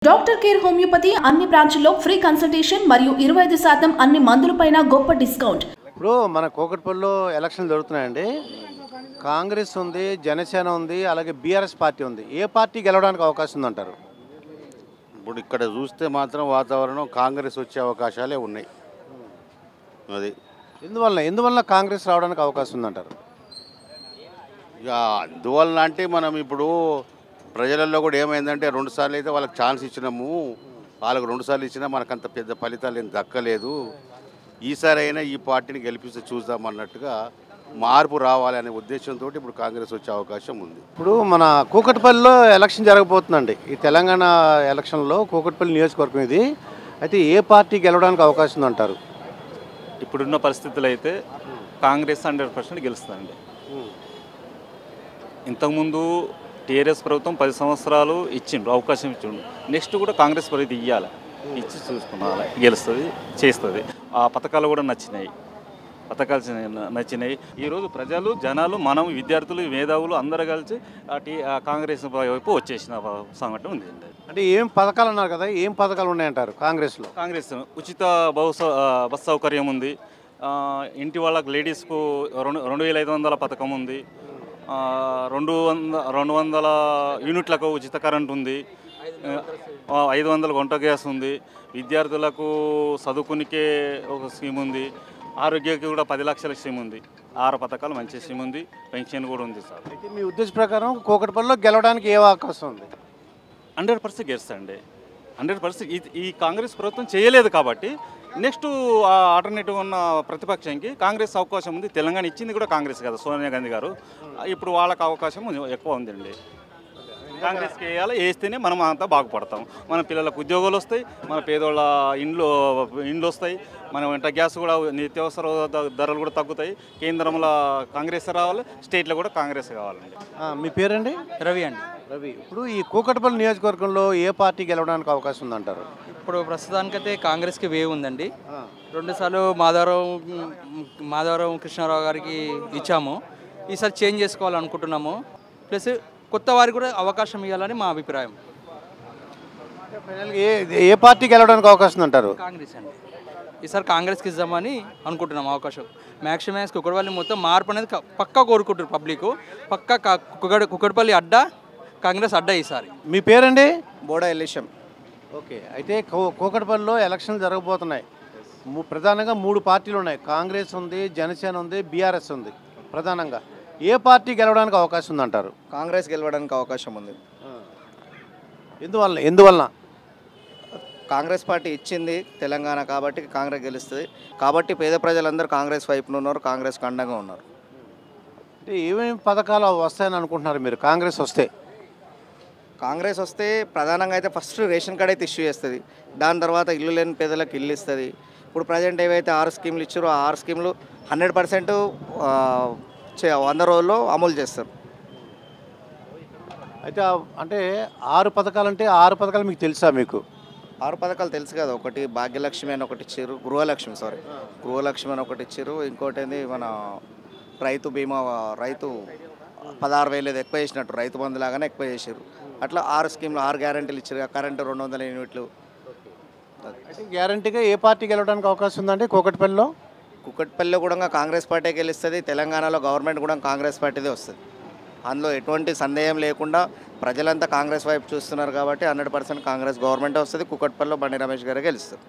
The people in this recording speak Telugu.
డాక్టర్ కేర్ హోమియోపతి అన్ని బ్రాంచ్ల్లో ఫ్రీ కన్సల్టేషన్ మరియు ఇరవై ఐదు శాతం అన్ని మందులపైన గొప్ప డిస్కౌంట్ ఇప్పుడు మన కోకట్పల్లిలో ఎలక్షన్లు జరుగుతున్నాయండి కాంగ్రెస్ ఉంది జనసేన ఉంది అలాగే బీఆర్ఎస్ పార్టీ ఉంది ఏ పార్టీ గెలవడానికి అవకాశం ఉందంటారు ఇప్పుడు ఇక్కడ చూస్తే మాత్రం వాతావరణం కాంగ్రెస్ వచ్చే అవకాశాలే ఉన్నాయి అది ఎందువల్ల ఎందువల్ల కాంగ్రెస్ రావడానికి అవకాశం ఉందంటారు ఇక అందువలన అంటే మనం ఇప్పుడు ప్రజలలో కూడా ఏమైందంటే రెండు సార్లు అయితే వాళ్ళకి ఛాన్స్ ఇచ్చినాము వాళ్ళకు రెండు సార్లు ఇచ్చినా మనకంత పెద్ద ఫలితాలు ఏం దక్కలేదు ఈసారి అయినా ఈ పార్టీని గెలిపిస్తే చూద్దామన్నట్టుగా మార్పు రావాలనే ఉద్దేశంతో ఇప్పుడు కాంగ్రెస్ వచ్చే అవకాశం ఉంది ఇప్పుడు మన కూకట్పల్లిలో ఎలక్షన్ జరగబోతుందండి ఈ తెలంగాణ ఎలక్షన్లో కూకట్పల్లి నియోజకవర్గం ఇది అయితే ఏ పార్టీ గెలవడానికి అవకాశం ఉందంటారు ఇప్పుడున్న పరిస్థితులు అయితే కాంగ్రెస్ హండ్రెడ్ పర్సెంట్ గెలుస్తుందండి ఇంతకుముందు టీఆర్ఎస్ ప్రభుత్వం పది సంవత్సరాలు ఇచ్చిండ్రు అవకాశం ఇచ్చిండు నెక్స్ట్ కూడా కాంగ్రెస్ ప్రభుత్వం ఇవ్వాలి ఇచ్చి చూసుకున్నాలి గెలుస్తుంది చేస్తుంది ఆ పథకాలు కూడా నచ్చినాయి పథకాలు చి- నచ్చినాయి ఈరోజు ప్రజలు జనాలు మనం విద్యార్థులు మేధావులు అందరూ కలిసి ఆ టీ ఆ కాంగ్రెస్ వైపు వచ్చేసిన సంఘటన ఉంది అంటే ఏం పథకాలు అన్నారు కదా ఏం పథకాలు ఉన్నాయంటారు కాంగ్రెస్లో కాంగ్రెస్ ఉచిత బహుశ బస్ సౌకర్యం ఉంది ఆ, ఇంటి వాళ్ళకి లేడీస్కు రెండు రెండు వేల ఐదు వందల పథకం ఉంది ఆ, రెండు వంద రెండు వందల యూనిట్లకు ఉచిత కరెంట్ ఉంది ఆ, ఐదు వందల వంట గ్యాస్ ఉంది విద్యార్థులకు చదువుకునికే ఒక స్కీమ్ ఉంది ఆరోగ్యకి కూడా పది లక్షల స్కీమ్ ఉంది ఆరు పథకాలు మంచి స్కీమ్ ఉంది పెన్షన్ కూడా ఉంది సార్ అయితే మీ ఉద్దేశ ప్రకారం కూకట్పల్లిలో గెలవడానికి ఏ అవకాశం ఉంది హండ్రెడ్ పర్సెంట్ గెలుస్తాండి హండ్రెడ్ పర్సెంట్ ఈ ఈ కాంగ్రెస్ ప్రభుత్వం చేయలేదు కాబట్టి నెక్స్ట్ ఆల్టర్నేటివ్ ఉన్న ప్రతిపక్షంకి కాంగ్రెస్ అవకాశం ఉంది తెలంగాణ ఇచ్చింది కూడా కాంగ్రెస్ కదా సోనియా గాంధీ గారు ఇప్పుడు వాళ్ళకి అవకాశం ఎక్కువ ఉందండి కాంగ్రెస్కి వేయాలి వేస్తేనే మనం అంతా బాగుపడతాం మన పిల్లలకు ఉద్యోగాలు వస్తాయి మన పేదోళ్ళ ఇండ్లు ఇండ్లు వస్తాయి మన వంట గ్యాస్ కూడా నిత్యావసర ధ- ధరలు కూడా తగ్గుతాయి కేంద్రంలో కాంగ్రెస్ రావాలి స్టేట్లో కూడా కాంగ్రెస్ కావాలండి ఆ, మీ పేరండి రవి అండి రవి ఇప్పుడు ఈ కూకట్పల్లి నియోజకవర్గంలో ఏ పార్టీ గెలవడానికి అవకాశం ఉందంటారు ఇప్పుడు ప్రస్తుతానికైతే కాంగ్రెస్కి వేవ్ ఉందండి రెండుసార్లు మాధవరావు మాధవరావు కృష్ణారావు గారికి ఇచ్చాము ఈసారి చేంజ్ చేసుకోవాలనుకుంటున్నాము ప్లస్ కొత్త వారికి కూడా అవకాశం ఇవ్వాలని మా అభిప్రాయం ఫైనల్గా ఏ ఏ పార్టీ గెలవడానికి అవకాశం ఉందంటారు కాంగ్రెస్ అండి ఈసారి కాంగ్రెస్కి ఇద్దామని అనుకుంటున్నాం అవకాశం మ్యాక్సిమైజ్ కుక్కడపల్లి మొత్తం మార్పు అనేది క- పక్కా కోరుకుంటారు పబ్లిక్ పక్కా కా- కుక్కడ కుక్కడపల్లి అడ్డా కాంగ్రెస్ అడ్డా ఈసారి మీ పేరండి బోడా ఎలిషం ఓకే అయితే కూ- కూకట్పల్లిలో ఎలక్షన్లు జరగబోతున్నాయి ము- ప్రధానంగా మూడు పార్టీలు ఉన్నాయి కాంగ్రెస్ ఉంది జనసేన ఉంది బీఆర్ఎస్ ఉంది ప్రధానంగా ఏ పార్టీ గెలవడానికి అవకాశం ఉందంటారు కాంగ్రెస్ గెలవడానికి అవకాశం ఉంది ఎందువల్ల ఎందువలన కాంగ్రెస్ పార్టీ ఇచ్చింది తెలంగాణ కాబట్టి కాంగ్రెస్ గెలుస్తుంది కాబట్టి పేద ప్రజలందరూ కాంగ్రెస్ వైపున ఉన్నారు కాంగ్రెస్ అండగా ఉన్నారు అంటే ఏమేమి పథకాలు వస్తాయని అనుకుంటున్నారు మీరు కాంగ్రెస్ వస్తే కాంగ్రెస్ వస్తే ప్రధానంగా అయితే ఫస్ట్ రేషన్ కార్డ్ అయితే ఇష్యూ చేస్తుంది దాని తర్వాత ఇల్లు లేని పేదలకు ఇల్లు ఇస్తుంది ఇప్పుడు ప్రజెంట్ ఏవైతే ఆరు స్కీమ్లు ఇచ్చారో ఆ ఆరు స్కీమ్లు హండ్రెడ్ పర్సెంట్ వంద రోజుల్లో అమలు చేస్తారు అయితే ఆ- అంటే ఆరు పథకాలు అంటే ఆరు పథకాలు మీకు తెలుసా మీకు ఆరు పథకాలు తెలుసు కదా ఒకటి భాగ్యలక్ష్మి అని ఒకటి ఇచ్చారు గృహలక్ష్మి సారీ గృహలక్ష్మి అని ఒకటి ఇచ్చారు ఇంకోటి ఏంది మన రైతు బీమా రైతు పదహారు వేలు ఏదో ఎక్కువ చేసినట్టు రైతు బంధు లాగానే ఎక్కువ చేశారు అట్లా ఆరు స్కీమ్లు ఆరు గ్యారంటీలు ఇచ్చారు కరెంటు రెండు వందల యూనిట్లు అయితే గ్యారంటీగా ఏ పార్టీ గెలవడానికి అవకాశం ఉందండి కూకట్పల్లిలో కుక్కట్పల్లిలో కూడా కాంగ్రెస్ పార్టీ గెలుస్తుంది తెలంగాణలో గవర్నమెంట్ కూడా కాంగ్రెస్ పార్టీదే వస్తుంది అందులో ఎటువంటి సందేహం లేకుండా ప్రజలంతా కాంగ్రెస్ వైపు చూస్తున్నారు కాబట్టి హండ్రెడ్ పర్సెంట్ కాంగ్రెస్ గవర్నమెంట్ వస్తుంది కుక్కట్పల్లిలో బండి రమేష్ గారే గెలుస్తారు